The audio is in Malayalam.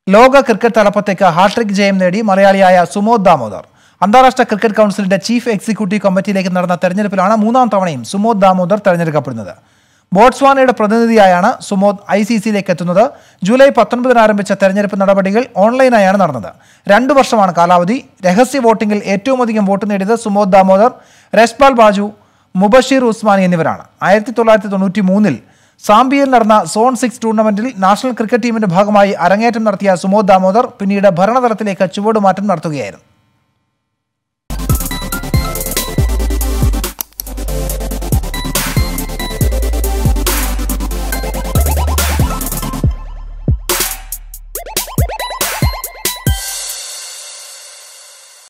ലോക ക്രിക്കറ്റ് തലപ്പത്തേക്ക് ഹാട്രിക് ജയം നേടി മലയാളിയായ സുമോദ് ദാമോദർ അന്താരാഷ്ട്ര ക്രിക്കറ്റ് കൗൺസിലിന്റെ ചീഫ് എക്സിക്യൂട്ടീവ് കമ്മിറ്റിയിലേക്ക് നടന്ന തെരഞ്ഞെടുപ്പിലാണ് മൂന്നാം തവണയും സുമോദ് ദാമോദർ തെരഞ്ഞെടുക്കപ്പെടുന്നത് ബോട്സ്വാനയുടെ പ്രതിനിധിയായാണ് സുമോദ് ഐ സി സിയിലേക്ക് എത്തുന്നത് ജൂലൈ പത്തൊൻപതിന് ആരംഭിച്ച തെരഞ്ഞെടുപ്പ് നടപടികൾ ഓൺലൈനായാണ് നടന്നത് രണ്ടു വർഷമാണ് കാലാവധി രഹസ്യ വോട്ടിംഗിൽ ഏറ്റവും അധികം വോട്ട് നേടിയത് സുമോദ് ദാമോദർ രശ്പാൽ ബാജു മുബഷീർ ഉസ്മാനി എന്നിവരാണ് ആയിരത്തി തൊള്ളായിരത്തി തൊണ്ണൂറ്റി മൂന്നിൽ സാംബിയയിൽ നടന്ന സോൺ സിക്സ് ടൂർണമെന്റിൽ നാഷണൽ ക്രിക്കറ്റ് ടീമിന്റെ ഭാഗമായി അരങ്ങേറ്റം നടത്തിയ സുമോദ് ദാമോദർ പിന്നീട് ഭരണതലത്തിലേക്ക് ചുവടുമാറ്റം നടത്തുകയായിരുന്നു